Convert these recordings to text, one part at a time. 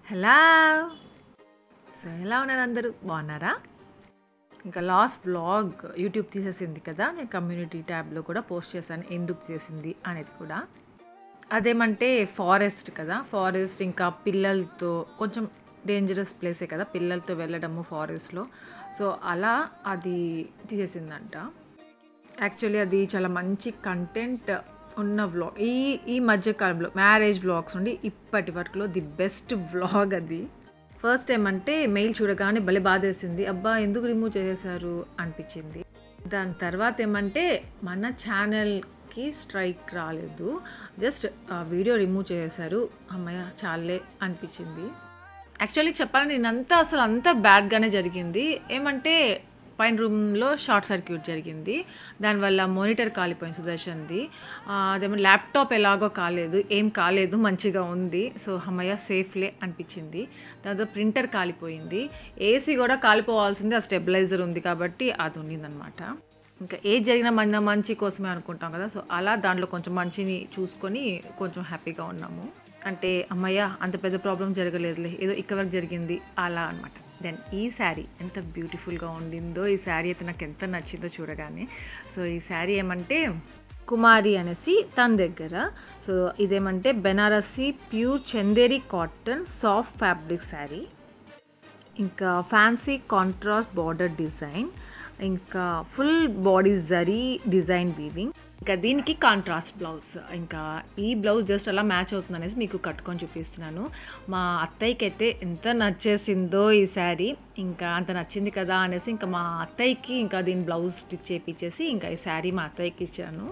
Hello so ఎలా ఉన్నారు అందరూ బాగున్నారా ఇంకా లాస్ట్ బ్లాగ్ యూట్యూబ్ తీసేసింది కదా నేను కమ్యూనిటీ ట్యాబ్లో కూడా పోస్ట్ చేశాను ఎందుకు చేసింది అనేది కూడా అదేమంటే ఫారెస్ట్ కదా ఫారెస్ట్ ఇంకా పిల్లలతో కొంచెం డేంజరస్ ప్లేసే కదా పిల్లలతో వెళ్ళడము ఫారెస్ట్లో సో అలా అది తీసేసిందంట యాక్చువల్లీ అది చాలా మంచి కంటెంట్ ఉన్న వ్లాగ్ ఈ ఈ మధ్య కాలంలో మ్యారేజ్ వ్లాగ్స్ నుండి ఇప్పటి వరకులో ది బెస్ట్ వ్లాగ్ అది ఫస్ట్ ఏమంటే మెయిల్ చూడగానే భలే బాధేసింది అబ్బా ఎందుకు రిమూవ్ చేసేసారు అనిపించింది దాని తర్వాత ఏమంటే మన ఛానల్కి స్ట్రైక్ రాలేదు జస్ట్ వీడియో రిమూవ్ చేసేసారు అమ్మయ్య చాలే అనిపించింది యాక్చువల్లీ చెప్పాలంటే నేనంతా అసలు అంతా బ్యాడ్గానే జరిగింది ఏమంటే పైన రూమ్లో షార్ట్ సర్క్యూట్ జరిగింది దానివల్ల మానిటర్ కాలిపోయింది సుదర్శన్ది ఆ, అదేమో ల్యాప్టాప్ ఎలాగో కాలేదు ఏం కాలేదు మంచిగా ఉంది సో అమ్మయ్య సేఫ్లే అనిపించింది దాంతో ప్రింటర్ కాలిపోయింది ఏసీ కూడా కాలిపోవాల్సింది ఆ స్టెబిలైజర్ ఉంది కాబట్టి అది ఉండిందనమాట ఇంకా ఏది జరిగినా మన మంచి కోసమే అనుకుంటాం కదా సో అలా దాంట్లో కొంచెం మంచిని చూసుకొని కొంచెం హ్యాపీగా ఉన్నాము అంటే అమ్మయ్య అంత పెద్ద ప్రాబ్లం జరగలేదులే ఏదో ఇక్కడ వరకు జరిగింది అలా అనమాట దెన్ ఈ శారీ ఎంత బ్యూటిఫుల్గా ఉండిందో ఈ శారీ అయితే నాకు ఎంత నచ్చిందో చూడగానే సో ఈ శారీ ఏమంటే కుమారి అనేసి తన దగ్గర సో ఇదేమంటే Banarasi pure Chanderi cotton soft fabric sari ఇంకా ఫ్యాన్సీ కాంట్రాస్ట్ బార్డర్ డిజైన్ ఇంకా full body zari design weaving ఇంకా దీనికి కాంట్రాస్ట్ బ్లౌజ్ ఇంకా ఈ బ్లౌజ్ జస్ట్ అలా మ్యాచ్ అవుతుంది అనేసి మీకు కట్టుకొని చూపిస్తున్నాను మా అత్తయ్యకి అయితే ఎంత నచ్చేసిందో ఈ శారీ ఇంకా అంత నచ్చింది కదా అనేసి ఇంకా మా అత్తయ్యకి ఇంకా దీని బ్లౌజ్ స్టిచ్ చేపించేసి ఇంకా ఈ శారీ మా అత్తయ్యకి ఇచ్చాను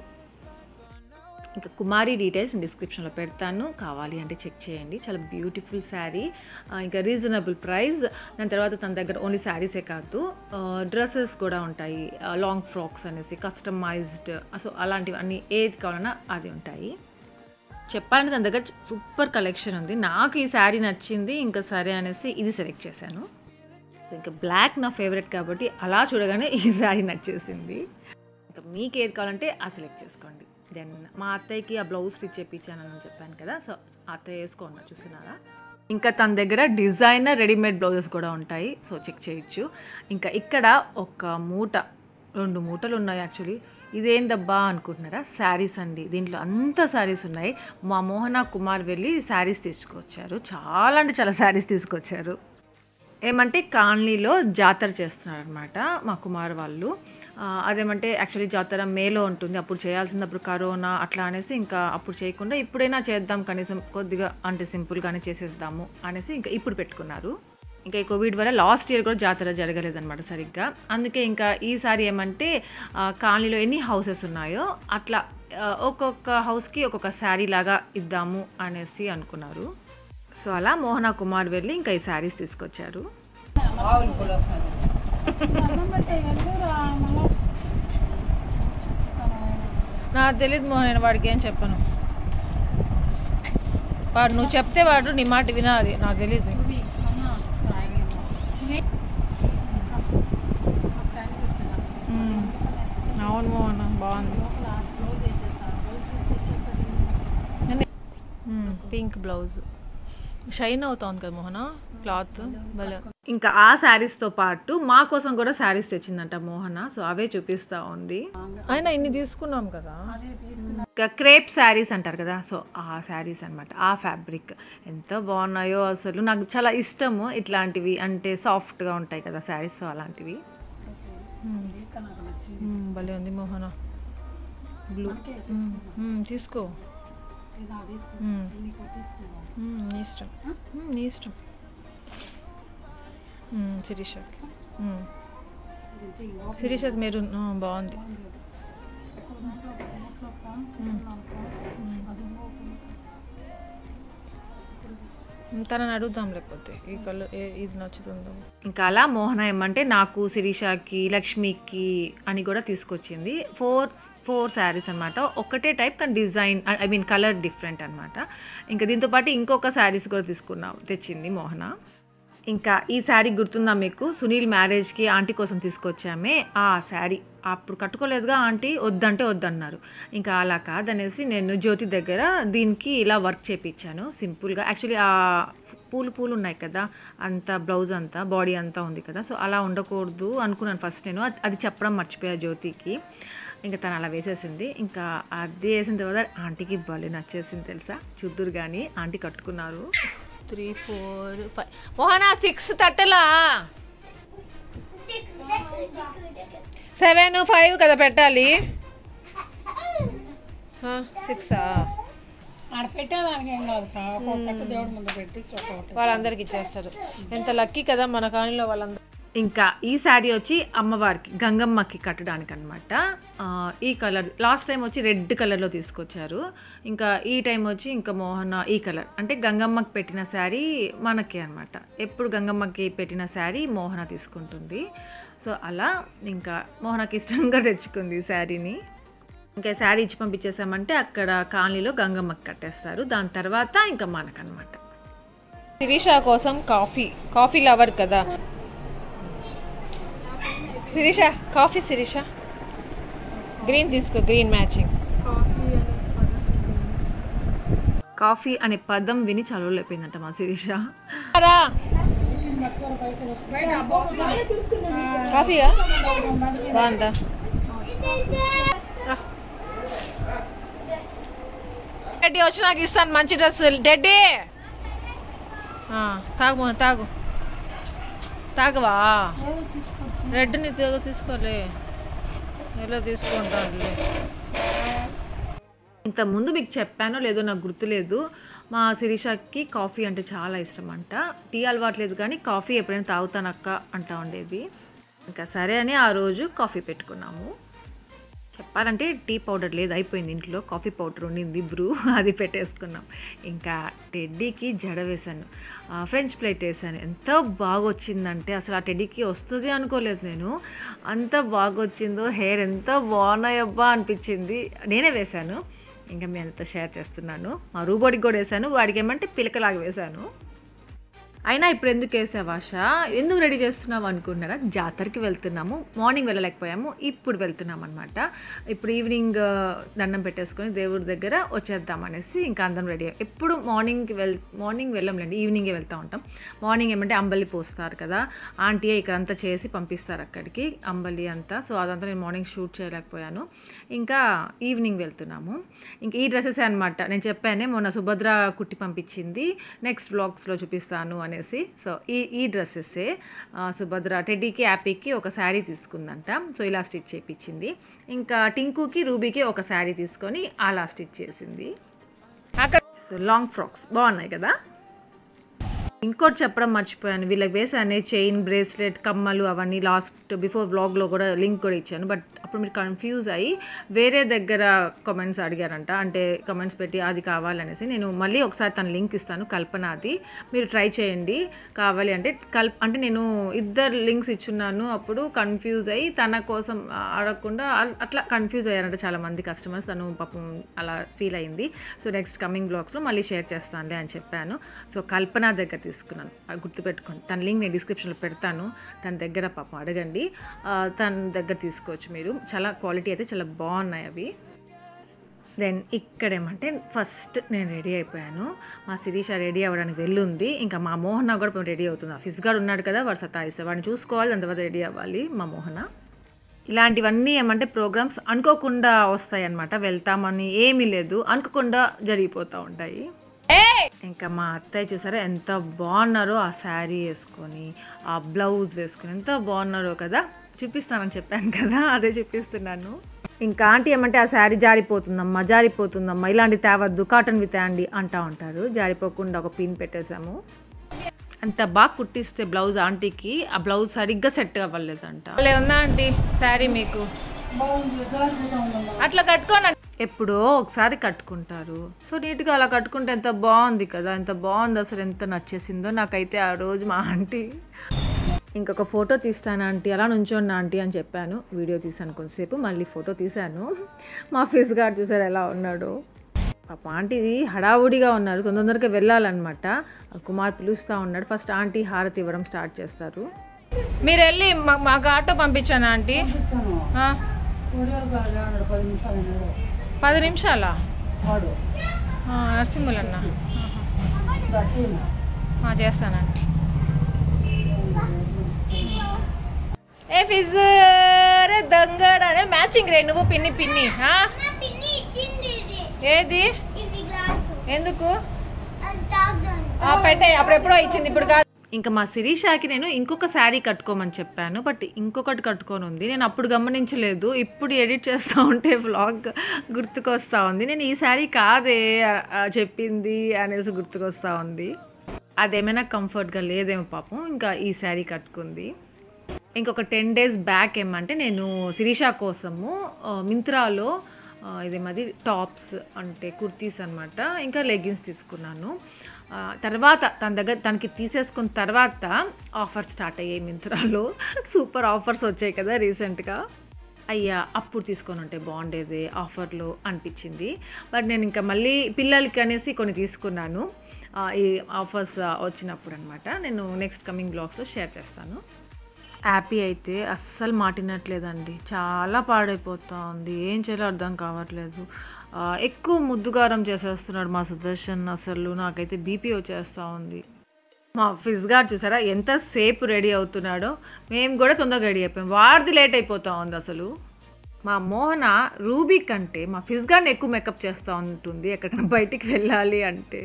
ఇంకా కుమారి డీటెయిల్స్ డిస్క్రిప్షన్లో పెడతాను కావాలి అంటే చెక్ చేయండి చాలా బ్యూటిఫుల్ శారీ ఇంకా రీజనబుల్ ప్రైస్ దాని తర్వాత తన దగ్గర ఓన్లీ శారీసే కాదు డ్రెస్సెస్ కూడా ఉంటాయి లాంగ్ ఫ్రాక్స్ అనేసి కస్టమైజ్డ్ సో అలాంటివి అన్ని ఏది కావాలన్నా అది ఉంటాయి చెప్పాలంటే తన దగ్గర సూపర్ కలెక్షన్ ఉంది నాకు ఈ శారీ నచ్చింది ఇంకా సరే అనేసి ఇది సెలెక్ట్ చేశాను ఇంకా బ్లాక్ నా ఫేవరెట్ కాబట్టి అలా చూడగానే ఈ శారీ నచ్చేసింది ఇంకా మీకు ఏది కావాలంటే ఆ సెలెక్ట్ చేసుకోండి దెన్ మా అత్తయ్యకి ఆ బ్లౌజ్ స్టిచ్ చేయించానని చెప్పాను కదా సో అత్తయ్య వేసుకోన్నా చూస్తున్నారా ఇంకా తన దగ్గర డిజైనర్ రెడీమేడ్ బ్లౌజెస్ కూడా ఉంటాయి సో చెక్ చేయొచ్చు ఇంకా ఇక్కడ ఒక మూట రెండు మూటలు ఉన్నాయి యాక్చువల్లీ ఇదేందబ్బా అనుకుంటున్నారా శారీస్ అండి దీంట్లో అంత శారీస్ ఉన్నాయి మా మోహన కుమార్ వెళ్ళి శారీస్ తీసుకొచ్చారు చాలా అంటే చాలా శారీస్ తీసుకొచ్చారు ఏమంటే కాలనీలో జాతర చేస్తున్నారు అనమాట మా కుమార్ వాళ్ళు ఆ, అదేమంటే యాక్చువల్లీ జాతర మేలో ఉంటుంది అప్పుడు చేయాల్సింది అప్పుడు కరోనా అట్లా అనేసి ఇంకా అప్పుడు చేయకుండా ఇప్పుడైనా చేద్దాం కనీసం కొద్దిగా అంటే సింపుల్గానే చేసేద్దాము అనేసి ఇంకా ఇప్పుడు పెట్టుకున్నారు ఇంకా ఈ కోవిడ్ వల్ల లాస్ట్ ఇయర్ కూడా జాతర జరగలేదన్నమాట సరిగ్గా అందుకే ఇంకా ఈసారి ఏమంటే ఆ, కాలనీలో ఎన్ని హౌసెస్ ఉన్నాయో అట్లా ఆ, ఒక్కొక్క హౌస్కి ఒక్కొక్క శారీ లాగా ఇద్దాము అనేసి అనుకున్నారు సో అలా మోహన కుమార్ వెళ్ళి ఇంకా ఈ శారీస్ తీసుకొచ్చారు నాకు తెలియదు మోహన్ నేను వాడికి ఏం చెప్పను వాడు నువ్వు చెప్తే వాడు నీ మాట వినాలి నాకు తెలియదు ఉమ్. అవును మోహన్ బాగుంది ఉమ్, పింక్ బ్లౌజ్ షైన్ అవుతోంది కదా మోహన క్లాత్ భలే ఇంకా ఆ శారీస్తో పాటు మా కోసం కూడా శారీస్ తెచ్చిందంట మోహన సో అవే చూపిస్తూ ఉంది అయినా ఇన్ని తీసుకున్నాం కదా ఇంకా క్రేప్ శారీస్ అంటారు కదా సో ఆ శారీస్ అన్నమాట ఆ ఫ్యాబ్రిక్ ఎంత బాగున్నాయో అసలు నాకు చాలా ఇష్టము ఇట్లాంటివి అంటే సాఫ్ట్గా ఉంటాయి కదా శారీస్ సో అలాంటివి ఉమ్, భలే ఉంది మోహన బ్లూ ఉమ్, ఉమ్, తీసుకో ఉమ్. ఉమ్, నీ ఇష్టం ఉమ్, నీ ఇష్టం ఉమ్, శిరీషకి ఉమ్. శిరీషకి మీరు బాగుంది ఉమ్, తనని అడుగుదాం లేకపోతే ఈ కలర్ ఇది నచ్చుతుందో ఇంకా అలా మోహన ఏమంటే నాకు శిరీషకి లక్ష్మికి అని కూడా తీసుకొచ్చింది ఫోర్ ఫోర్ శారీస్ అనమాట ఒకటే టైప్ కానీ design I mean colour different అనమాట ఇంకా దీంతో పాటు ఇంకొక శారీస్ కూడా తీసుకున్నాం తెచ్చింది మోహన ఇంకా ఈ శారీ గుర్తుందా మీకు సునీల్ మ్యారేజ్కి ఆంటీ కోసం తీసుకొచ్చామే ఆ శారీ అప్పుడు కట్టుకోలేదుగా ఆంటీ వద్దంటే వద్దన్నారు ఇంకా అలా కాదనేసి నేను జ్యోతి దగ్గర దీనికి ఇలా వర్క్ చేపించాను సింపుల్గా యాక్చువల్లీ ఆ పూలు పూలు ఉన్నాయి కదా అంత బ్లౌజ్ అంతా బాడీ అంతా ఉంది కదా సో అలా ఉండకూడదు అనుకున్నాను ఫస్ట్ నేను అది- అది చెప్పడం మర్చిపోయా జ్యోతికి ఇంకా తను అలా వేసేసింది ఇంకా అది వేసిన తర్వాత ఆంటీకి భలే నచ్చేసింది తెలుసా చూద్దురు కానీ ఆంటీ కట్టుకున్నారు three four five Mohana six తట్టలా సెవెన్ ఫైవ్ కదా పెట్టాలి సిక్సా ఆడ పెట్టేదానికి ఏం కాదు కా ఒక్కొక్కటి దేవుడి ముందు పెట్టి ఒక్కొక్కటి వాళ్ళందరికి ఇచ్చేస్తారు ఎంత లక్కీ కదా మన కాలనీలో వాళ్ళందరూ ఇంకా ఈ శారీ వచ్చి అమ్మవారికి గంగమ్మకి కట్టడానికి అనమాట ఈ కలర్ లాస్ట్ టైం వచ్చి రెడ్ కలర్లో తీసుకొచ్చారు ఇంకా ఈ టైం వచ్చి ఇంకా మోహన ఈ కలర్ అంటే గంగమ్మకి పెట్టిన శారీ మనకి అనమాట ఎప్పుడు గంగమ్మకి పెట్టిన శారీ మోహన తీసుకుంటుంది సో అలా ఇంకా మోహనకి ఇష్టంగా తెచ్చుకుంది ఈ శారీని ఇంకా శారీ ఇచ్చి పంపించేసామంటే అక్కడ కాలనీలో గంగమ్మకి కట్టేస్తారు దాని తర్వాత ఇంకా మనకనమాట శిరీష కోసం కాఫీ కాఫీ లవర్ కదా శిరీష కాఫీ శిరీష గ్రీన్ తీసుకో గ్రీన్ మ్యాచింగ్ కాఫీ అనే పదం విని చదవలేకపోయిందంట మా శిరీష రా కాఫీయా బాగుందా డెడ్డీ వచ్చి నాకు ఇస్తాను మంచి డ్రెస్ డెడ్డీ ఆ, తాగు మోహన్ తాగు తాగవా రెడ్ని తీగ తీసుకోలే ఎలా తీసుకుంటానులే ఇంత ముందు మీకు చెప్పానో లేదో నాకు గుర్తులేదు మా శిరీషకి కాఫీ అంటే చాలా ఇష్టం అంట టీ అలవాట్లేదు కానీ కాఫీ ఎప్పుడైనా తాగుతానక్క అంటా ఉండేది ఇంకా సరే అని ఆ రోజు కాఫీ పెట్టుకున్నాము చెప్పాలంటే టీ పౌడర్ లేదు అయిపోయింది ఇంట్లో కాఫీ పౌడర్ ఉండింది బ్రూ అది పెట్టేసుకున్నాం ఇంకా టెడ్డీకి జడ వేశాను ఆ, ఫ్రెంచ్ ప్లేట్ వేసాను ఎంత బాగా వచ్చిందంటే అసలు ఆ టెడ్డీకి వస్తుంది అనుకోలేదు నేను అంత బాగా వచ్చిందో హెయిర్ ఎంత బాగున్నాయబ్బా అనిపించింది నేనే వేశాను ఇంకా మీ అంతా షేర్ చేస్తున్నాను మా రూబోడికి కూడా వేసాను వాడికి ఏమంటే పిలకలాగా వేశాను అయినా ఇప్పుడు ఎందుకు వేసావు ఆశ ఎందుకు రెడీ చేస్తున్నావు అనుకుంటున్నారా జాతరకి వెళ్తున్నాము మార్నింగ్ వెళ్ళలేకపోయాము ఇప్పుడు వెళ్తున్నాం అనమాట ఇప్పుడు ఈవినింగ్ ఆ, దండం పెట్టేసుకొని దేవుడి దగ్గర వచ్చేద్దాం అనేసి ఇంకా అందరం రెడీ అయ్యాం ఎప్పుడు మార్నింగ్కి వెల్ మార్నింగ్ వెళ్ళంలేండి ఈవినింగే వెళ్తూ ఉంటాం మార్నింగ్ ఏమంటే అంబలి పోస్తారు కదా ఆంటీ ఇక్కడ అంతా చేసి పంపిస్తారు అక్కడికి అంబలి అంతా సో అదంతా నేను మార్నింగ్ షూట్ చేయలేకపోయాను ఇంకా ఈవినింగ్ వెళ్తున్నాము ఇంక ఈ డ్రెస్సెస్ అనమాట నేను చెప్పానే మొన్న సుభద్ర కుట్టి పంపించింది నెక్స్ట్ వ్లాగ్స్లో చూపిస్తాను అనేసి సో ఈ ఈ డ్రెస్సెస్సే ఆ, సుభద్ర టెడ్డీకి యాపీకి ఒక శారీ తీసుకుందంట సో ఇలా స్టిచ్ చేయించింది ఇంకా టింకుకి రూబీకి ఒక శారీ తీసుకొని అలా స్టిచ్ చేసింది అక్కడ సో లాంగ్ ఫ్రాక్స్ బాగున్నాయి కదా ఇంకోటి చెప్పడం మర్చిపోయాను వీళ్ళకి వేసానే చైన్ బ్రేస్లెట్ కమ్మలు అవన్నీ లాస్ట్ బిఫోర్ వ్లాగ్లో కూడా లింక్ కూడా ఇచ్చాను బట్ అప్పుడు మీరు కన్ఫ్యూజ్ అయ్యి వేరే దగ్గర కామెంట్స్ అడిగారంట అంటే కామెంట్స్ పెట్టి అది కావాలనేసి నేను మళ్ళీ ఒకసారి తన లింక్ ఇస్తాను కల్పనాది మీరు ట్రై చేయండి కావాలి అంటే కల్ప అంటే నేను ఇద్దరు లింక్స్ ఇచ్చున్నాను అప్పుడు కన్ఫ్యూజ్ అయ్యి తన కోసం అడగకుండా అ- అట్లా కన్ఫ్యూజ్ అయ్యారంట చాలా మంది కస్టమర్స్ తను పాపం అలా ఫీల్ అయింది సో నెక్స్ట్ కమింగ్ బ్లాగ్స్లో మళ్ళీ షేర్ చేస్తానులే అని చెప్పాను సో కల్పన దగ్గర తీసుకున్నాను అది గుర్తుపెట్టుకోండి తన లింక్ నేను డిస్క్రిప్షన్లో పెడతాను తన దగ్గర పాపం అడగండి ఆ, తన దగ్గర తీసుకోవచ్చు మీరు చాలా క్వాలిటీ అయితే చాలా బాగున్నాయి అవి దెన్ ఇక్కడేమంటే ఫస్ట్ నేను రెడీ అయిపోయాను మా శిరీష రెడీ అవ్వడానికి వెళ్ళుంది ఇంకా మా మోహన కూడా పాపం రెడీ అవుతుంది ఆఫీస్ గారు ఉన్నాడు కదా వాడు సతాయిస్తే వాడిని చూసుకోవాలి దాని తర్వాత రెడీ అవ్వాలి మా మోహన ఇలాంటివన్నీ ఏమంటే ప్రోగ్రామ్స్ అనుకోకుండా వస్తాయి అన్నమాట వెళ్తామని ఏమీ లేదు అనుకోకుండా జరిగిపోతూ ఉంటాయి ఇంకా మా అత్తయ్య చూసారా ఎంత బాగున్నారో ఆ శారీ వేసుకొని ఆ బ్లౌజ్ వేసుకొని ఎంత బాగున్నారో కదా చూపిస్తానని చెప్పాను కదా అదే చూపిస్తున్నాను ఇంకా ఆంటీ ఏమంటే ఆ శారీ జారిపోతుందమ్మా జారిపోతుందమ్మా ఇలాంటి తేవద్దు కాటన్వి తేండి అంటా ఉంటారు జారిపోకుండా ఒక పిన్ పెట్టేశాము అంత బాగా కుట్టిస్తే బ్లౌజ్ ఆంటీకి ఆ బ్లౌజ్ సరిగ్గా సెట్ అవ్వలేదంట భలే ఉందా ఆంటీ శారీ మీకు అట్లా కట్టుకోనండి ఎప్పుడో ఒకసారి కట్టుకుంటారు సో నీట్గా అలా కట్టుకుంటే ఎంత బాగుంది కదా ఎంత బాగుంది అసలు ఎంత నచ్చేసిందో నాకైతే ఆ రోజు మా ఆంటీ ఇంకొక ఫోటో తీస్తాను ఆంటీ అలా నుంచోండి ఆంటీ అని చెప్పాను వీడియో తీసాను కొంతసేపు మళ్ళీ ఫోటో తీశాను మా ఫీస్ గార్డ్ చూసారు ఎలా ఉన్నాడో పాప ఆంటీ హడావుడిగా ఉన్నారు తొందర తొందరగా వెళ్ళాలన్నమాట ఆ కుమార్ పిలుస్తూ ఉన్నాడు ఫస్ట్ ఆంటీ హారతి ఇవ్వడం స్టార్ట్ చేస్తారు మీరు వెళ్ళి మా- మాకు ఆటో పంపించాను ఆంటీ ఆ, ఆడు పది నిమిషాలు అయినాడు. పది నిమిషాలా వాడు ఆ, నరసింహులన్న దర్శనం ఆ, చేస్తానండి ఏ ఫిజ్ రే దొంగడే మ్యాచింగ్ రే నువ్వు పిన్ని పిన్ని ఆ? ఏది ఎందుకు ఆ, పెట్టేయ్ అప్పుడెప్పుడో ఇచ్చింది ఇప్పుడు కాదు ఇంకా మా శిరీషాకి నేను ఇంకొక శారీ కట్టుకోమని చెప్పాను బట్ ఇంకొకటి కట్టుకొని ఉంది నేను అప్పుడు గమనించలేదు ఇప్పుడు ఎడిట్ చేస్తూ ఉంటే వ్లాగ్ గుర్తుకొస్తూ ఉంది నేను ఈ శారీ కాదే ఆ, ఆ, చెప్పింది అనేసి గుర్తుకొస్తూ ఉంది అదేమైనా కంఫర్ట్గా లేదేమో పాపం ఇంకా ఈ శారీ కట్టుకుంది ఇంకొక టెన్ డేస్ బ్యాక్ ఏమంటే నేను శిరీష కోసము ఆ, మింత్రాలో ఆ, ఇదేమది టాప్స్ అంటే కుర్తీస్ అనమాట ఇంకా లెగ్గిన్స్ తీసుకున్నాను ఆ, తర్వాత తన దగ్గర తనకి తీసేసుకున్న తర్వాత ఆఫర్ స్టార్ట్ అయ్యాయి మింత్రాలో సూపర్ ఆఫర్స్ వచ్చాయి కదా రీసెంట్గా అయ్యా అప్పుడు తీసుకొని ఉంటే బాగుండేది ఆఫర్లో అనిపించింది బట్ నేను ఇంకా మళ్ళీ పిల్లలకి అనేసి కొన్ని తీసుకున్నాను ఆ, ఈ ఆఫర్స్ వచ్చినప్పుడు అనమాట నేను నెక్స్ట్ కమింగ్ బ్లాగ్స్లో షేర్ చేస్తాను యాపీ అయితే అస్సలు మాటినట్లేదండి చాలా పాడైపోతా ఉంది ఏం చేయాలో అర్థం కావట్లేదు ఆ, ఎక్కువ ముద్దుగారం చేసేస్తున్నాడు మా సుదర్శన్ అసలు నాకైతే బీపీ వచ్చేస్తూ ఉంది మా ఫిజ్ గారు చూసారా ఎంతసేపు రెడీ అవుతున్నాడో మేము కూడా తొందరగా రెడీ అయిపోయాం వాడిది లేట్ అయిపోతా ఉంది అసలు మా మోహన రూబీ కంటే మా ఫిజ్ గారిని ఎక్కువ మేకప్ చేస్తూ ఉంటుంది ఎక్కడికైనా బయటికి వెళ్ళాలి అంటే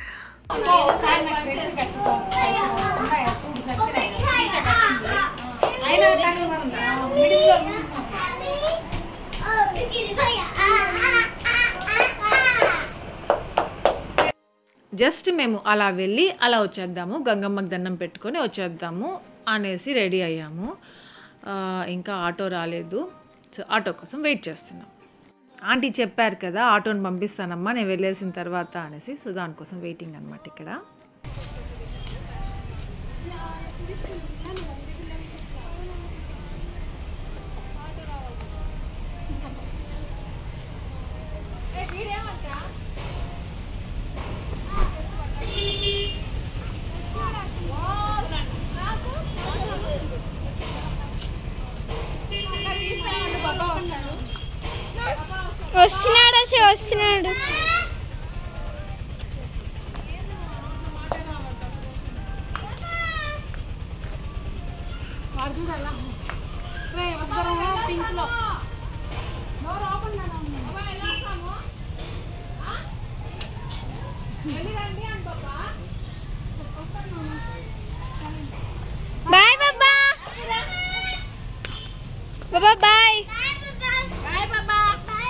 జస్ట్ మేము అలా వెళ్ళి అలా వచ్చేద్దాము గంగమ్మకి దండం పెట్టుకొని వచ్చేద్దాము అనేసి రెడీ అయ్యాము ఆ, ఇంకా ఆటో రాలేదు సో ఆటో కోసం వెయిట్ చేస్తున్నాం ఆంటీ చెప్పారు కదా ఆటోని పంపిస్తానమ్మా నేను వెళ్ళేసిన తర్వాత అనేసి సో దానికోసం వెయిటింగ్ అనమాట ఇక్కడ వస్తున్నాడు వచ్చి వస్తున్నాడు బాయ్ బాబా బాబా బాయ్ బాయ్ బాబా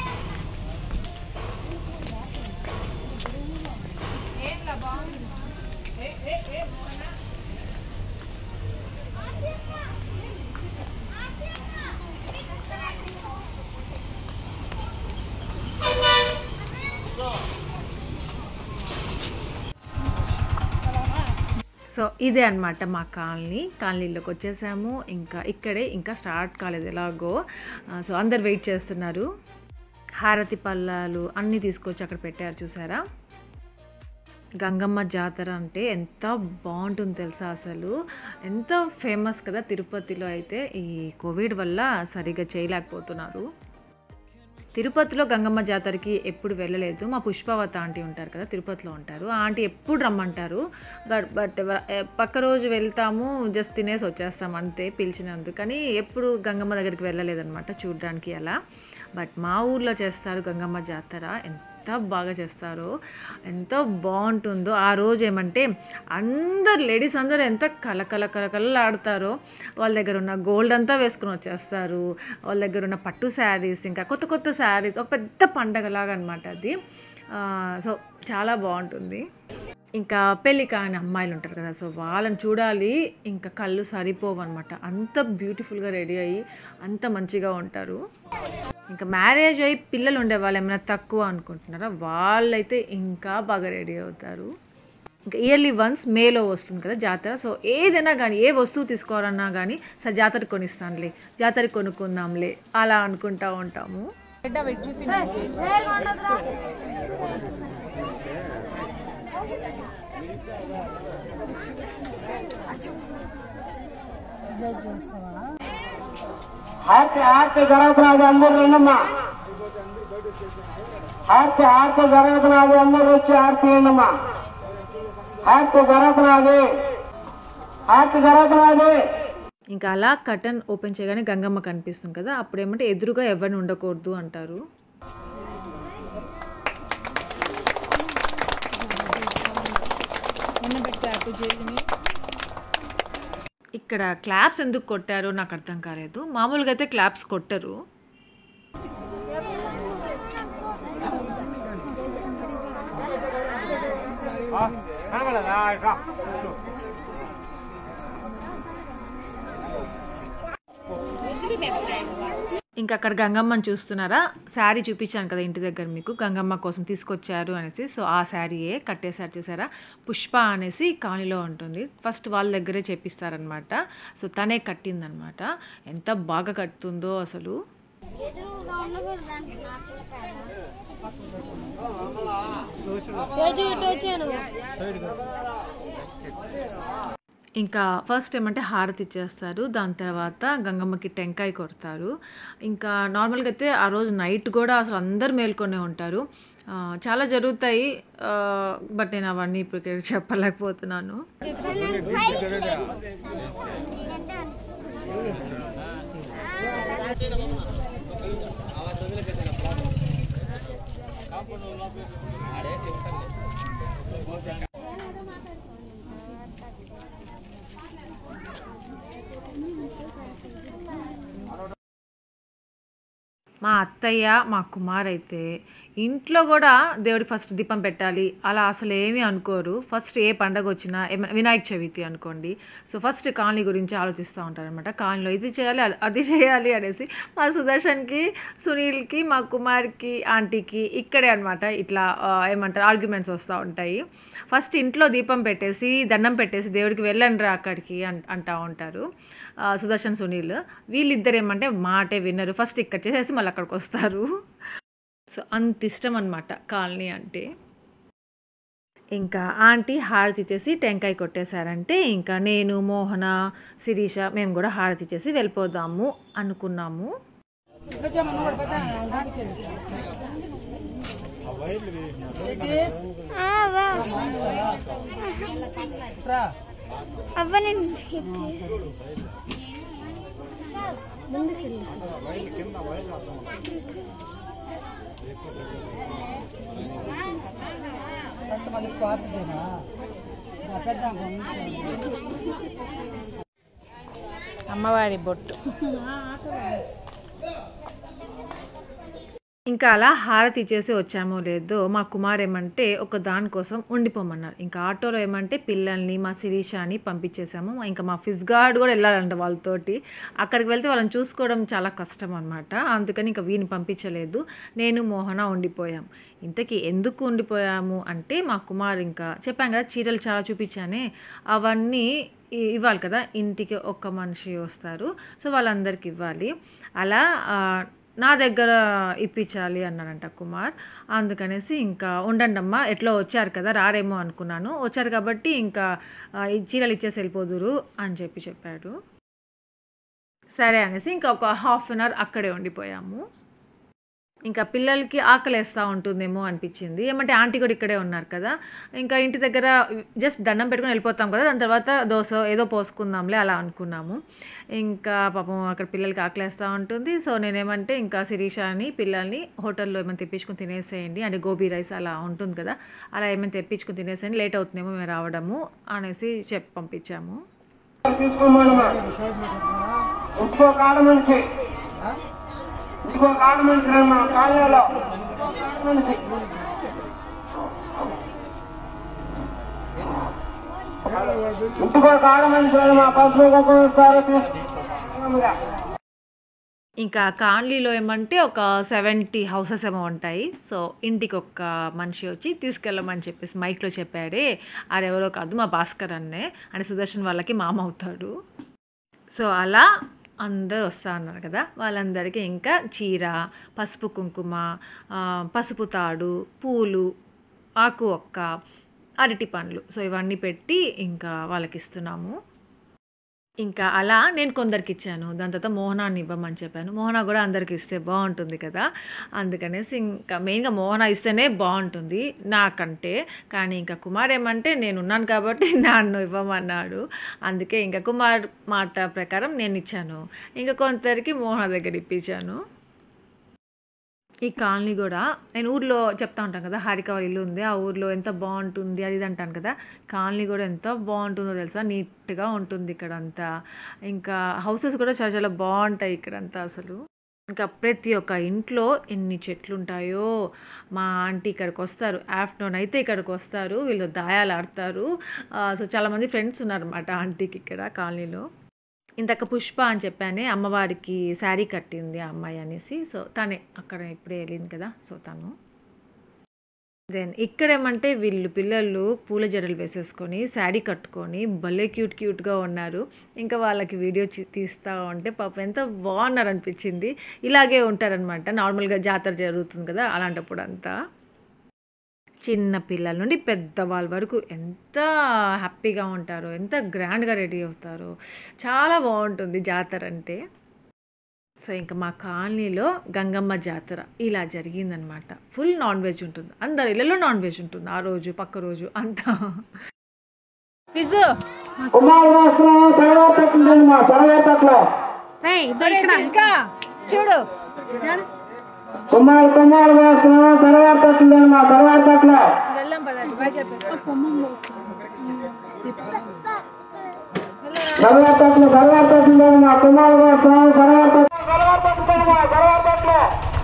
సో ఇదే అన్నమాట మా కాలనీ కాలనీలోకి వచ్చేసాము ఇంకా ఇక్కడే ఇంకా స్టార్ట్ కాలేదు ఎలాగో ఆ, సో అందరు వెయిట్ చేస్తున్నారు హారతి పళ్ళాలు అన్నీ తీసుకొచ్చి అక్కడ పెట్టారు చూసారా గంగమ్మ జాతర అంటే ఎంత బాగుంటుంది తెలుసా అసలు ఎంత ఫేమస్ కదా తిరుపతిలో అయితే ఈ కోవిడ్ వల్ల సరిగా చేయలేకపోతున్నారు తిరుపతిలో గంగమ్మ జాతరకి ఎప్పుడు వెళ్ళలేదు మా పుష్పవత ఆంటీ ఉంటారు కదా తిరుపతిలో ఉంటారు ఆ ఆంటీ ఎప్పుడు రమ్మంటారు గ- బట్ ఎవ- ఎ- పక్క రోజు వెళ్తాము జస్ట్ తినేసి వచ్చేస్తాం అంతే పిలిచినందుకు కానీ ఎప్పుడు గంగమ్మ దగ్గరికి వెళ్ళలేదన్నమాట చూడడానికి అలా బట్ మా ఊర్లో చేస్తారు గంగమ్మ జాతర ఎంత బాగా చేస్తారో ఎంత బాగుంటుందో ఆ రోజు ఏమంటే అందరు లేడీస్ అందరూ ఎంత కలకల కలకలలాడతారో వాళ్ళ దగ్గర ఉన్న గోల్డ్ అంతా వేసుకుని వచ్చేస్తారు వాళ్ళ దగ్గర ఉన్న పట్టు శారీస్ ఇంకా కొత్త కొత్త శారీస్ ఒక పెద్ద పండగలాగా అనమాట అది ఆ, సో చాలా బాగుంటుంది ఇంకా పెళ్ళి కాని అమ్మాయిలు ఉంటారు కదా సో వాళ్ళని చూడాలి ఇంకా కళ్ళు సరిపోవు అనమాట అంత బ్యూటిఫుల్గా రెడీ అయ్యి అంత మంచిగా ఉంటారు ఇంకా మ్యారేజ్ అయ్యి పిల్లలు ఉండే వాళ్ళు ఏమైనా తక్కువ అనుకుంటున్నారా వాళ్ళైతే ఇంకా బాగా రెడీ అవుతారు ఇంకా ఇయర్లీ వన్స్ మేలో వస్తుంది కదా జాతర సో ఏదైనా కానీ ఏ వస్తువు తీసుకోవాలన్నా కానీ సరే జాతర కొనిస్తానులే జాతర కొనుక్కుందాంలే అలా అనుకుంటా ఉంటాము ఆర్తి ఆర్తి జరుగుతున్నది అందరు రండమ్మా ఆర్తి ఆర్తి జరుగుతున్నది అందరు వచ్చి ఆర్తి రండమ్మా హారతి జరుగుతున్నది హారతి జరుగుతున్నది ఇంకా అలా కటన్ ఓపెన్ చేయగానే గంగమ్మ కనిపిస్తుంది కదా అప్పుడు ఏమంటే ఎదురుగా ఎవరిని ఉండకూడదు అంటారు ఎండబెట్టి అటు చేసి ఇక్కడ క్లాప్స్ ఎందుకు కొట్టారో నాకు అర్థం కాలేదు మామూలుగా అయితే క్లాప్స్ కొట్టరు ఇంకా అక్కడ గంగమ్మని చూస్తున్నారా శారీ చూపించాను కదా ఇంటి దగ్గర మీకు గంగమ్మ కోసం తీసుకొచ్చారు అనేసి సో ఆ శారీయే కట్టేశారు చూసారా పుష్ప అనేసి కాణిలో ఉంటుంది ఫస్ట్ వాళ్ళ దగ్గరే చేపిస్తారనమాట సో తనే కట్టిందనమాట ఎంత బాగా కట్టుతుందో అసలు ఇంకా ఫస్ట్ ఏమంటే హారతి ఇచ్చేస్తారు దాని తర్వాత గంగమ్మకి టెంకాయ కొడతారు ఇంకా నార్మల్గా అయితే ఆ రోజు నైట్ కూడా అసలు అందరు మేల్కొనే ఉంటారు ఆ, చాలా జరుగుతాయి బట్ నేను అవన్నీ ఇప్పుడు ఇక్కడ చెప్పలేకపోతున్నాను మా అత్తయ్య మా కుమార్ అయితే ఇంట్లో కూడా దేవుడికి ఫస్ట్ దీపం పెట్టాలి అలా అసలు ఏమీ అనుకోరు ఫస్ట్ ఏ పండగ వచ్చినా ఏమైనా వినాయక చవితి అనుకోండి సో ఫస్ట్ కాలనీ గురించి ఆలోచిస్తూ ఉంటారనమాట కాలనీలో ఇది చేయాలి అది- అది చేయాలి అనేసి మా సుదర్శన్కి సునీల్కి మా కుమార్కి ఆంటీకి ఇక్కడే అనమాట ఇట్లా ఆ, ఏమంటారు ఆర్గ్యుమెంట్స్ వస్తూ ఉంటాయి ఫస్ట్ ఇంట్లో దీపం పెట్టేసి దండం పెట్టేసి దేవుడికి వెళ్ళండి రా అక్కడికి అన్ అంటూ ఉంటారు ఆ, సుదర్శన్ సునీల్ వీళ్ళిద్దరు ఏమంటే మాటే విన్నరు ఫస్ట్ ఇక్కడ చేసేసి మళ్ళీ అక్కడికి వస్తారు సో అంత ఇష్టం అనమాట కాలనీ అంటే ఇంకా ఆంటీ హారతి ఇచ్చేసి టెంకాయ కొట్టేశారంటే ఇంకా నేను మోహన శిరీష మేము కూడా హారతి ఇచ్చేసి వెళ్ళిపోదాము అనుకున్నాము అవ్వనండి అమ్మవారి బొట్టు ఇంకా అలా హారతి ఇచ్చేసి వచ్చామో లేదో మా కుమార్ ఏమంటే ఒక దానికోసం ఉండిపోమన్నారు ఇంకా ఆటోలో ఏమంటే పిల్లల్ని మా శిరీషాని పంపించేసాము ఇంకా మా ఫిజ్ గార్డ్ కూడా వెళ్ళాలంట వాళ్ళతోటి అక్కడికి వెళ్తే వాళ్ళని చూసుకోవడం చాలా కష్టం అనమాట అందుకని ఇంకా వీని పంపించలేదు నేను మోహన ఉండిపోయాం ఇంతకీ ఎందుకు ఉండిపోయాము అంటే మా కుమార్ ఇంకా చెప్పాను కదా చీరలు చాలా చూపించానే అవన్నీ ఇ- ఇవ్వాలి కదా ఇంటికి ఒక్క మనిషి వస్తారు సో వాళ్ళందరికి ఇవ్వాలి అలా ఆ, నా దగ్గర ఇప్పించాలి అన్నాడంట కుమార్ అందుకనేసి ఇంకా ఉండండి అమ్మా ఎట్లో వచ్చారు కదా రారేమో అనుకున్నాను వచ్చారు కాబట్టి ఇంకా ఆ, ఈ చీరలు ఇచ్చేసి వెళ్ళిపోదురు అని చెప్పి చెప్పాడు సరే అనేసి ఇంకా ఒక హాఫ్ అన్ అవర్ అక్కడే ఉండిపోయాము ఇంకా పిల్లలకి ఆకలేస్తూ ఉంటుందేమో అనిపించింది ఏమంటే ఆంటీ కూడా ఇక్కడే ఉన్నారు కదా ఇంకా ఇంటి దగ్గర జస్ట్ దండం పెట్టుకొని వెళ్ళిపోతాం కదా దాని తర్వాత దోశ ఏదో పోసుకుందాంలే అలా అనుకున్నాము ఇంకా పాపం అక్కడ పిల్లలకి ఆకలేస్తూ ఉంటుంది సో నేనేమంటే ఇంకా శిరీషాని పిల్లల్ని హోటల్లో ఏమైనా తెప్పించుకొని తినేసేయండి అంటే గోబీ రైస్ అలా ఉంటుంది కదా అలా ఏమైనా తెప్పించుకొని తినేసేయండి లేట్ అవుతుందేమో మేము రావడము అనేసి చెప్పి పంపించాము తీసుకోమమ్మా ఇంకో కాడ నుంచి ఇంకో కాడ నుంచి రమ్మా కాళ్ళలో మనిషి ఇంకో కాడ మనిషి రమ్మా పసుపు కుంకుమ ఇస్తారు తీసుకుంటాముగా. ఇంకా కాన్లీలో ఏమంటే ఒక సెవెంటీ హౌసెస్ ఏమో ఉంటాయి సో ఇంటికి ఒక మనిషి వచ్చి తీసుకెళ్ళమని చెప్పేసి మైక్లో చెప్పాడే ఆడెవరో కాదు మా భాస్కర్ అన్నే అని సుదర్శన్ వాళ్ళకి మామ అవుతాడు సో అలా అందరు వస్తా అన్నారు కదా వాళ్ళందరికీ ఇంకా చీర పసుపు కుంకుమ ఆ, పసుపు తాడు పూలు ఆకు ఒక్క అరటి పండ్లు సో ఇవన్నీ పెట్టి ఇంకా వాళ్ళకి ఇస్తున్నాము ఇంకా అలా నేను కొందరికి ఇచ్చాను దాని తర్వాత మోహనాన్ని ఇవ్వమని చెప్పాను మోహన కూడా అందరికి ఇస్తే బాగుంటుంది కదా అందుకనేసి ఇంకా మెయిన్గా మోహన ఇస్తేనే బాగుంటుంది నాకంటే కానీ ఇంకా కుమార్ ఏమంటే నేను ఉన్నాను కాబట్టి నన్ను ఇవ్వమన్నాడు అందుకే ఇంకా కుమార్ మాట ప్రకారం నేను ఇచ్చాను ఇంకా కొందరికి మోహన దగ్గర ఇప్పించాను ఈ కాలనీ కూడా నేను ఊర్లో చెప్తా ఉంటాను కదా హారిక వాళ్ళ ఇల్లు ఉంది ఆ ఊర్లో ఎంత బాగుంటుంది అది ఇది అంటాను కదా కాలనీ కూడా ఎంత బాగుంటుందో తెలుసా నీట్గా ఉంటుంది ఇక్కడ అంతా ఇంకా హౌసెస్ కూడా చాలా చాలా బాగుంటాయి ఇక్కడంతా అసలు ఇంకా ప్రతి ఒక్క ఇంట్లో ఎన్ని చెట్లు ఉంటాయో మా ఆంటీ ఇక్కడికి వస్తారు ఆఫ్టర్నూన్ అయితే ఇక్కడికి వస్తారు వీళ్ళు దాయాలు ఆడతారు ఆ, సో చాలామంది ఫ్రెండ్స్ ఉన్నారన్నమాట ఆంటీకి ఇక్కడ కాలనీలో ఇంతక పుష్ప అని చెప్పానే అమ్మవారికి శారీ కట్టింది ఆ అమ్మాయి అనేసి సో తనే అక్కడ ఇప్పుడే వెళ్ళింది కదా సో తను దెన్ ఇక్కడ ఏమంటే వీళ్ళు పిల్లలు పూల జడలు వేసేసుకొని శారీ కట్టుకొని భలే క్యూట్ క్యూట్గా ఉన్నారు ఇంకా వాళ్ళకి వీడియో చి- తీస్తా ఉంటే పాపం ఎంత బాగున్నారు అనిపించింది ఇలాగే ఉంటారనమాట నార్మల్గా జాతర జరుగుతుంది కదా అలాంటప్పుడు అంతా చిన్న పిల్లల నుండి పెద్దవాళ్ళ వరకు ఎంత హ్యాపీగా ఉంటారో ఎంత గ్రాండ్గా రెడీ అవుతారో చాలా బాగుంటుంది జాతర అంటే సో ఇంకా మా కాలనీలో గంగమ్మ జాతర ఇలా జరిగిందనమాట ఫుల్ నాన్ వెజ్ ఉంటుంది అందరి ఇళ్ళలో నాన్ వెజ్ ఉంటుంది ఆ రోజు పక్క రోజు అంతా విజు కుమార్ వాసనం సర్వర్ తట్లు మా సర్వర్ తట్లో ఇంకా చూడు కుమార్ కుమార్ వాసనం సర్వర్ తట్లు మా సర్వర్ తట్లో వెళ్ళాం పదండి బాయ్ చెప్పు సర్వర్ తట్లు సర్వర్ తట్లు మా కుమార్ వాసనం సర్వర్ తట్లు సర్వర్ తట్లు మా సర్వర్ తట్లో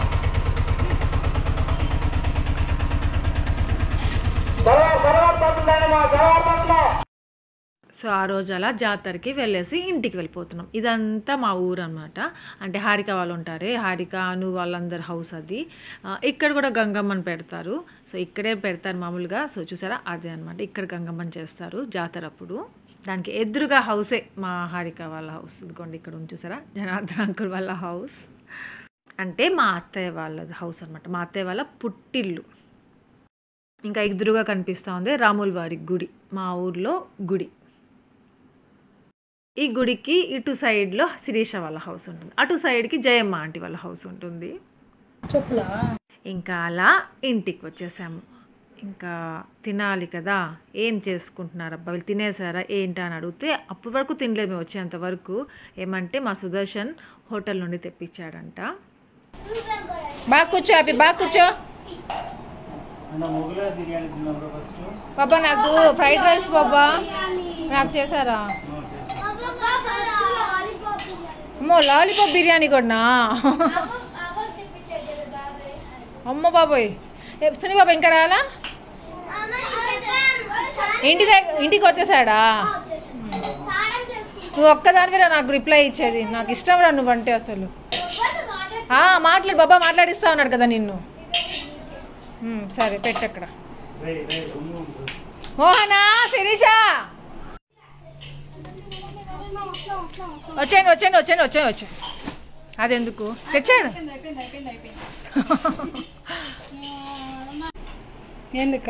సర్వర్ సర్వర్ తట్లు మా సర్వర్ తట్లో సో ఆ రోజు అలా జాతరకి వెళ్ళేసి ఇంటికి వెళ్ళిపోతున్నాం ఇదంతా మా ఊరు అనమాట అంటే హారిక వాళ్ళు ఉంటారే హారిక అను వాళ్ళందరి హౌస్ అది ఆ, ఇక్కడ కూడా గంగమ్మని పెడతారు సో ఇక్కడే పెడతారు మామూలుగా సో చూసారా అదే అనమాట ఇక్కడ గంగమ్మని చేస్తారు జాతర అప్పుడు దానికి ఎదురుగా హౌసే మా హారిక వాళ్ళ హౌస్ ఇదిగోండి ఇక్కడ ఉంది చూసారా జనార్దన్ అంకుల్ వాళ్ళ హౌస్ అంటే మా అత్తయ్య వాళ్ళ హౌస్ అనమాట మా అత్తయ్య వాళ్ళ పుట్టిల్లు ఇంకా ఎదురుగా కనిపిస్తూ ఉంది రాముల వారి గుడి మా ఊర్లో గుడి ఈ గుడికి ఇటు సైడ్లో శిరీష వాళ్ళ హౌస్ ఉంటుంది అటు సైడ్కి జయమ్మ ఆంటీ వాళ్ళ హౌస్ ఉంటుంది చెప్పులా ఇంకా అలా ఇంటికి వచ్చేసాము ఇంకా తినాలి కదా ఏం చేసుకుంటున్నారు అబ్బా వీళ్ళు తినేసారా ఏంటా అని అడిగితే అప్పటి వరకు తినలేదు మేము వచ్చేంత వరకు ఏమంటే మా సుదర్శన్ హోటల్ నుండి తెప్పించాడంట బాగా కూర్చో అవి బాగా కూర్చో బాబా నాకు ఫ్రైడ్ రైస్ బాబా నాకు చేశారా అమ్మో లాలీపాప్ బిర్యానీ కూడా అమ్మ బాబోయ్ ఏ, సునీ బాబా ఇంకా రాలా ఇంటి దగ్గర ఇంటికి వచ్చేసాడా నువ్వు ఒక్కదానివే నాకు రిప్లై ఇచ్చేది నాకు ఇష్టం రా నువ్వంటే అసలు ఆ, మాట్లాడు బాబా మాట్లాడిస్తా ఉన్నాడు కదా నిన్ను ఉమ్, సరే పెట్టక్కడ మోహనా శిరీష వచ్చాను వచ్చాను వచ్చాను వచ్చాను వచ్చాను అదెందుకు తెచ్చాడు ఎందుక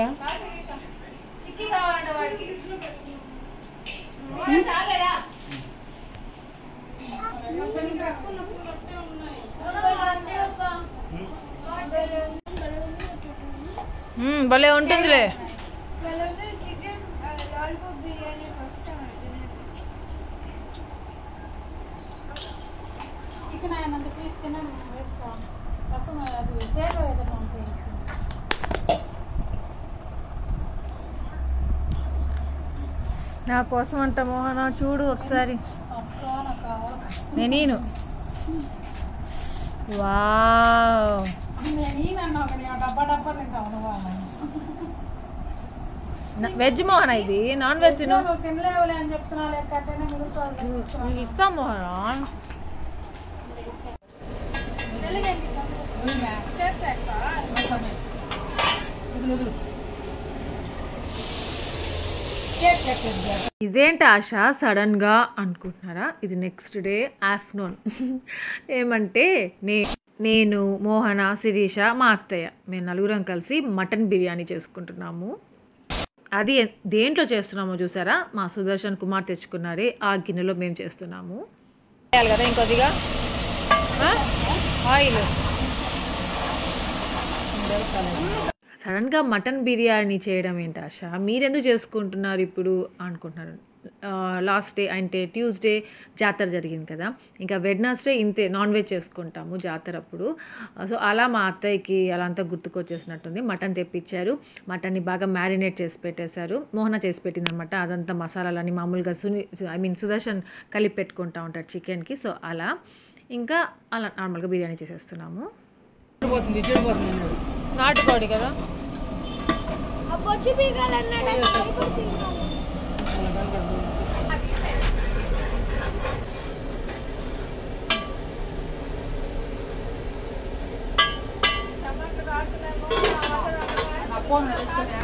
ఉమ్, భలే ఉంటుందిలే చికెన్ ఆయన తీసుకున్నా వేస్ట్ రసం అది చేలో ఏదైనా ఉంటుంది నా కోసం అంట మోహన చూడు ఒకసారి అబ్బా, నాకు కావాలి నేను వావ్ నేను ఈయనన్నా ఒక నీ ఆ డబ్బా డబ్బా తింటా ఉండవా న- వెజ్ మోహన ఇది నాన్ వెజ్ తిను నువ్వు తినలేవులే అని చెప్తున్నా లేక అట్టనే మిగులుతుంది నీకు ఇస్తాం మోహన ఇదేంటి ఆశ సడన్గా అనుకుంటున్నారా ఇది నెక్స్ట్ డే ఆఫ్టర్నూన్ ఏమంటే నే నేను మోహన శిరీష మా అత్తయ్య మేము నలుగురం కలిసి మటన్ బిర్యానీ చేసుకుంటున్నాము అది ఎ- దేంట్లో చేస్తున్నామో చూసారా మా సుదర్శన్ కుమార్ తెచ్చుకున్నారే ఆ గిన్నెలో మేము చేస్తున్నాము వేయాలి కదా ఇంకొద్దిగా ఆ? ఆయిల్ సడన్గా మటన్ బిర్యానీ చేయడం ఏంటి ఆశ మీరెందుకు చేసుకుంటున్నారు ఇప్పుడు అనుకుంటున్నారు లాస్ట్ డే అంటే ట్యూస్డే జాతర జరిగింది కదా ఇంకా వెడ్నస్డే ఇంతే నాన్ వెజ్ చేసుకుంటాము జాతర అప్పుడు సో అలా మా అత్తయ్యకి అలా అంతా గుర్తుకొచ్చేసినట్టుంది మటన్ తెప్పించారు మటన్ని బాగా మ్యారినేట్ చేసి పెట్టేశారు మోహన చేసి పెట్టింది అనమాట అదంతా మసాలాలని మామూలుగా సుని ఐ మీన్ సుదర్శన్ కలిపి పెట్టుకుంటా ఉంటాడు చికెన్కి సో అలా ఇంకా అలా నార్మల్గా బిర్యానీ చేసేస్తున్నాము పోతుంది చెడిపోతుంది అన్నాడు నాటుకోడి కదా వచ్చి పీకాలన్నాడు ఇప్పుడు పీకాలి. నా ఫోన్ తీసుకొని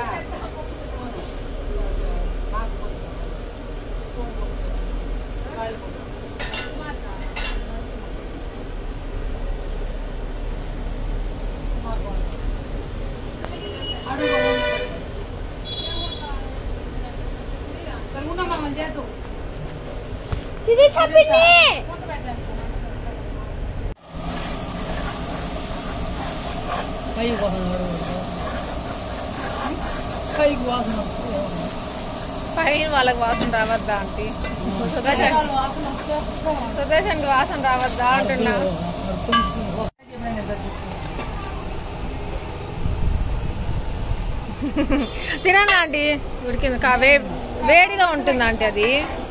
తెలుగున్నా మనం చేద్దాం సిరి చెప్పింది పైకి పోతున్నాడు పైకి పోతున్నాడు పైన వాళ్ళకి వాసన రావద్దా ఆంటీ సుదర్శన్ సుదర్శన్కి వాసన రావద్దా అంటున్నా తినండి ఆంటీ ఉడికింది కా వే వేడిగా ఉంటుంది ఆంటీ అది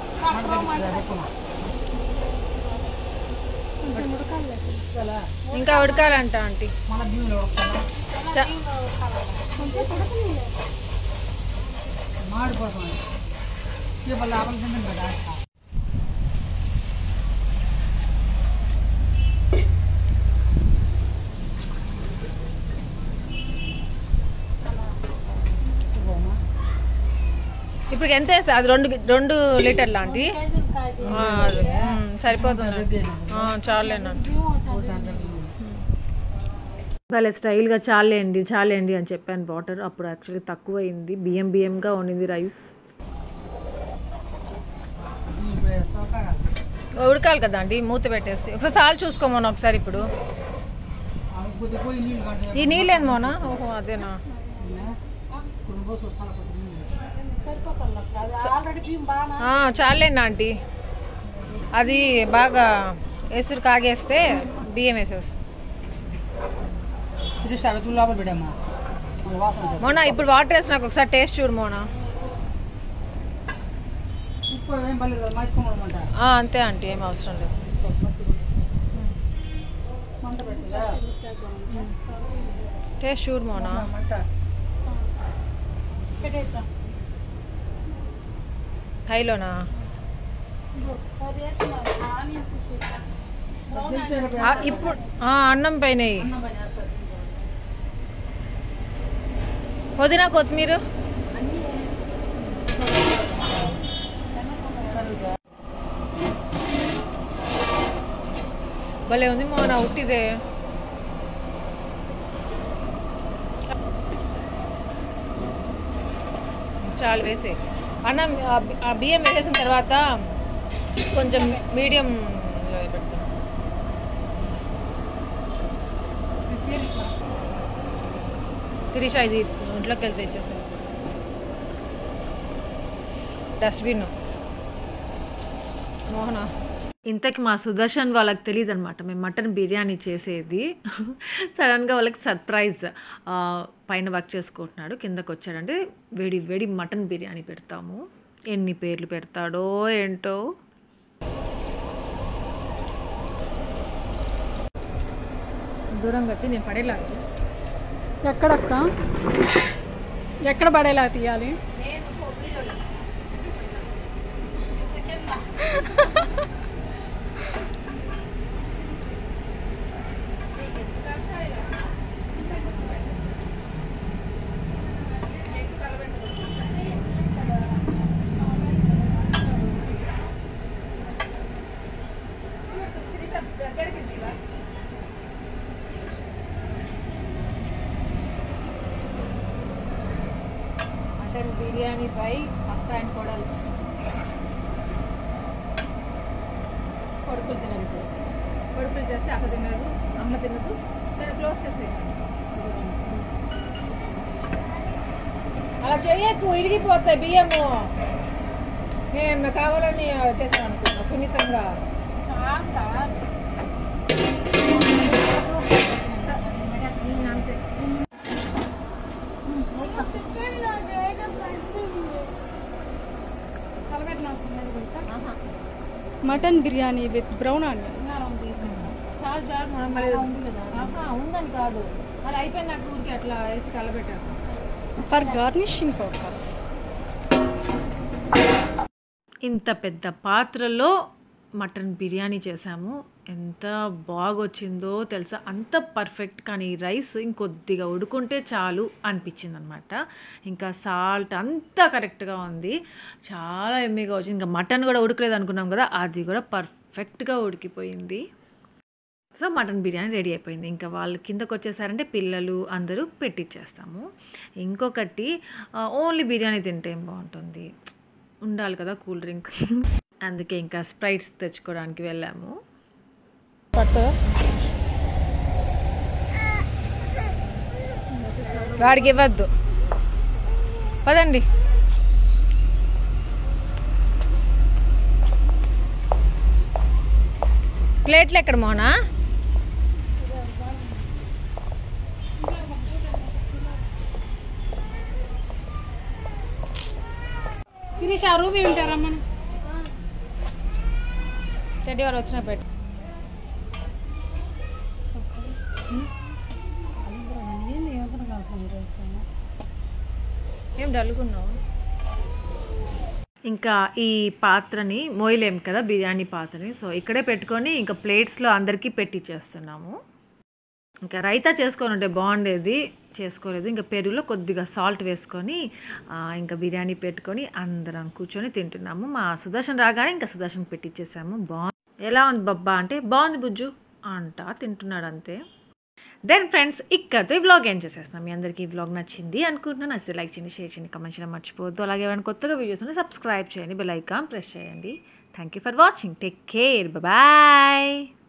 ఇంకా ఉడకాలంట ఆంటీ మన బియ్యంలో ఉడకాలా? చ- మాడిపోతుంది చీపలు ఆపలు తింటాం కదా ఇప్పుడు ఎంత వేస్తా అది రెండు రెండు లీటర్లు ఆంటీ ఆ, అది, ఉమ్, సరిపోతుంది ఆ, చాలేనండి భలే స్టైల్గా చాలేండి చాలేండి అని చెప్పాను వాటర్ అప్పుడు యాక్చువల్లీ తక్కువ అయింది బియ్యం బియ్యంగా ఉండింది రైస్ ఇప్పుడు సౌకర్యం ఉడకాలి కదా అండి మూత పెట్టేసి ఒకసారి చాలు చూసుకోమోనా ఒకసారి ఇప్పుడు అవి కొద్ది పోయి నీళ్ళు కంటే ఈ నీళ్ళేంది మోనా ఓహో అదేనా కొన్ని పోసి వస్తాను కొద్ది నీళ్ళు ఆల్రెడీ బియ్యం బాగా ఆ, చాలేండి ఆంటీ అది బాగా ఎసురు కాగేస్తే బియ్యం వేసేస్తుంది శిరీష్ అవి తూ లోపల పెట్టామా మన వాసన వచ్చేస్తుంది. మోనా ఇప్పుడు వాటర్ వేసి నాకు ఒకసారి టేస్ట్ చూడు మోనా ఉప్పు ఏం పర్లేదు కదా మర్చిపోమంట ఆ, అంతే ఆంటీ ఏం అవసరం లేదు మంట పెట్టిందా టేస్ట్ చూడు మోనా మంట హైలోనా ఆ, ఇప్పుడు ఆ, అన్నం పైన వెయ్యి. అన్నం పని చేస్తారు పుదీనా కొత్తిమీర భలే ఉంది మోనా ఉట్టిదే చాలు వేసే అన్నం ఆ బి- ఆ బియ్యం వేసేసిన తర్వాత కొంచెం మీడియం పెడతాం శిరీష ఇది ఇంట్లోకి వెళ్తే ఇచ్చేసాను డస్ట్బిన్ మోహన ఇంతకి మా సుదర్శన్ వాళ్ళకి తెలియదు అనమాట మేము మటన్ బిర్యానీ చేసేది సడన్గా వాళ్ళకి సర్ప్రైజ్ ఆ, పైన వర్క్ చేసుకుంటున్నాడు కిందకు వచ్చాడంటే వేడి వేడి మటన్ బిర్యానీ పెడతాము ఎన్ని పేర్లు పెడతాడో ఏంటో దూరంగా వచ్చి నేను పడేలా ఎక్కడక్క ఎక్కడ పడేలా తీయాలి మటన్ బిర్యానీ బై అత్త అండ్ కొడల్స్ కొడుకులు తినదు కొడుకులు చేస్తే అత్త తినదు అమ్మ తినదు దాన్ని క్లోజ్ చేసేయండి అలా చెయ్యకు ఇరిగిపోతాయి బియ్యము నేను కావాలని చేశాను అనుకున్నా సున్నితంగా అంతే కిచెన్లో ఏదో పడుతుంది mutton biryani with brown onion చాలు చాలు మనం మళ్ళీ ఆహా, ఉందని కాదు అలా అయిపోయిన నాకు ఊరికి అట్లా వేసి కలబెట్టాను ఫర్ గార్నిషింగ్ పర్పస్ ఇంత పెద్ద పాత్రలో మటన్ బిర్యానీ చేసాము ఎంత బాగొచ్చిందో తెలుసా అంత పర్ఫెక్ట్ కానీ ఈ రైస్ ఇంకొద్దిగా ఉడుకుంటే చాలు అనిపించింది అనమాట ఇంకా సాల్ట్ అంతా కరెక్ట్గా ఉంది చాలా ఎమ్మిగా వచ్చింది ఇంకా మటన్ కూడా ఉడకలేదు అనుకున్నాం కదా అది కూడా పర్ఫెక్ట్గా ఉడికిపోయింది సో మటన్ బిర్యానీ రెడీ అయిపోయింది ఇంకా వాళ్ళు కిందకు వచ్చేసారంటే పిల్లలు అందరూ పెట్టిచ్చేస్తాము ఇంకొకటి ఆ, ఓన్లీ బిర్యానీ తింటే ఏం బాగుంటుంది ఉండాలి కదా కూల్ డ్రింక్ అందుకే ఇంకా స్ప్రైట్స్ తెచ్చుకోవడానికి వెళ్ళాము పట్టు వాడికి ఇవ్వద్దు పదండి ప్లేట్లు ఎక్కడ మోనా శిరీష్ ఆ రూబీ ఉంటారా మనం చెడ్డి వారు వచ్చిన పెట్టు ఏం డల్గున్నావు ఇంకా ఈ పాత్రని మోయలేం కదా బిర్యానీ పాత్రని సో ఇక్కడే పెట్టుకొని ఇంకా ప్లేట్స్లో అందరికీ పెట్టిచ్చేస్తున్నాము ఇంకా రైతా చేసుకొని ఉంటే బాగుండేది చేసుకోలేదు ఇంకా పెరుగులో కొద్దిగా సాల్ట్ వేసుకొని ఆ, ఇంకా బిర్యానీ పెట్టుకొని అందరం కూర్చొని తింటున్నాము మా సుదర్శన్ రాగానే ఇంకా సుదర్శన్ పెట్టించేసాము బాగుంది ఎలా ఉంది బబ్బా అంటే బాగుంది బుజ్జు అంటా తింటున్నాడు అంతే దెన్ ఫ్రెండ్స్ ఇక్కడితో ఈ వ్లాగ్ ఏం చేసేస్తున్నాం మీ అందరికీ ఈ వ్లాగ్ నచ్చింది అనుకుంటున్నాను అసలు లైక్ చేయండి షేర్ చేయండి కమెంట్ చేయడం మర్చిపోవద్దు అలాగే ఏమైనా కొత్తగా వీడియోస్ ఉంటే సబ్స్క్రైబ్ చేయండి బెల్ ఐకాన్ ప్రెస్ చేయండి thank you for watching take care bye